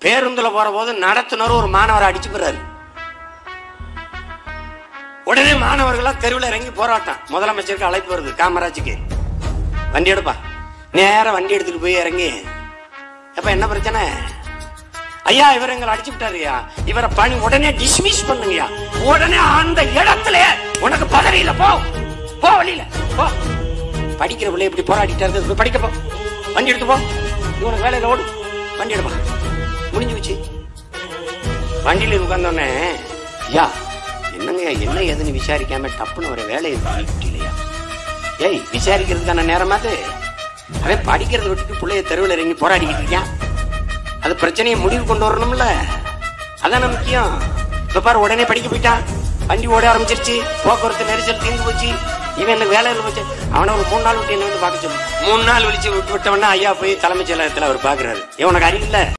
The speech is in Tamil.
பேருந்துல போற போது நடத்துனர் ஒரு மாணவரை அடிச்சு போறாரு உடனே மாணவர்கள்லாம் தெருவில் இறங்கி போராட்டம் முதலமைச்சருக்கு அழைப்பு வருது காமராஜுக்கு வண்டி எடுப்பா நேரா வண்டி எடுத்துட்டு போய் இறங்கி அப்ப என்ன பிரச்சனை ஐயா இவர் எங்களை அடிச்சு விட்டாருயா இவரை பணி உடனே டிஸ்மிஸ் பண்ணுங்கயா உடனே அந்த இடத்துல உனக்கு பதவி இல்ல போ போ வழியில போ படிக்கிற பிள்ளை இப்படி போராடிட்டா இருக்கு போய் படிக்க போ வண்டி எடுத்து போ இவனுக்கு வேலையில ஓடு வண்டி எடுப்பா முடிஞ்சு வச்சு வண்டியில உட்கார்ந்தோடனே யா என்னங்க என்ன ஏதுன்னு விசாரிக்காம டப்புன்னு ஒரு வேலையை இல்லையா ஏய் விசாரிக்கிறதுக்கான நேரமாது அவன் படிக்கிறத விட்டுட்டு பிள்ளைய தெருவில் இறங்கி போராடிக்கிட்டு இருக்கான் அது பிரச்சனையை முடிவு கொண்டு வரணும்ல அதான முக்கியம் இப்ப பாரு உடனே படிக்க போயிட்டான் வண்டி ஓட ஆரம்பிச்சிருச்சு போக்குவரத்து நெரிசல் தீர்ந்து போச்சு இவன் எனக்கு வேலையில் போச்சு அவனை ஒரு மூணு நாள் விட்டு என்ன வந்து பார்க்க சொல்லு மூணு நாள் விழிச்சு விட்டு விட்டவொடனே ஐயா போய் தலைமைச் செயலகத்தில் அவர் பாக்குறாரு இவனுக்கு அறிவில்ல